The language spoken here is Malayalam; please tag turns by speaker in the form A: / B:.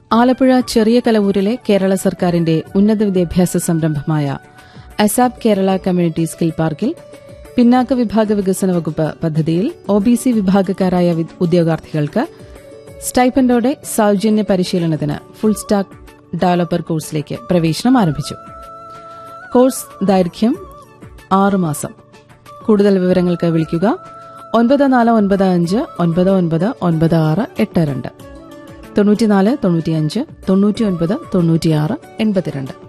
A: ആലപ്പുഴ ചെറിയ കലവൂരിലെ കേരള സർക്കാരിന്റെ ഉന്നത വിദ്യാഭ്യാസ സംരംഭമായ അസാബ് കേരള കമ്മ്യൂണിറ്റി സ്കിൽ പാർക്കിൽ പിന്നാക്ക വിഭാഗ വികസന വകുപ്പ് പദ്ധതിയിൽ ഒബിസി വിഭാഗക്കാരായ വി- ഉദ്യോഗാർത്ഥികൾക്ക് സ്റ്റൈപ്പൻഡോടെ സൌജന്യ പരിശീലനത്തിന് ഫുൾ സ്റ്റാക്ക് ഡെവലപ്പർ കോഴ്സിലേക്ക് പ്രവേശനം ആരംഭിച്ചു കോഴ്സ് ദൈർഘ്യം ആറ് മാസം കൂടുതൽ വിവരങ്ങൾക്ക് വിളിക്കുക ഒൻപത് നാല് ഒൻപത് അഞ്ച് ഒൻപത് ഒൻപത് ഒൻപത് ആറ് എട്ട് രണ്ട് തൊണ്ണൂറ്റിനാല് തൊണ്ണൂറ്റിയഞ്ച് തൊണ്ണൂറ്റിയൊൻപത് തൊണ്ണൂറ്റിയാറ് എൺപത്തിരണ്ട്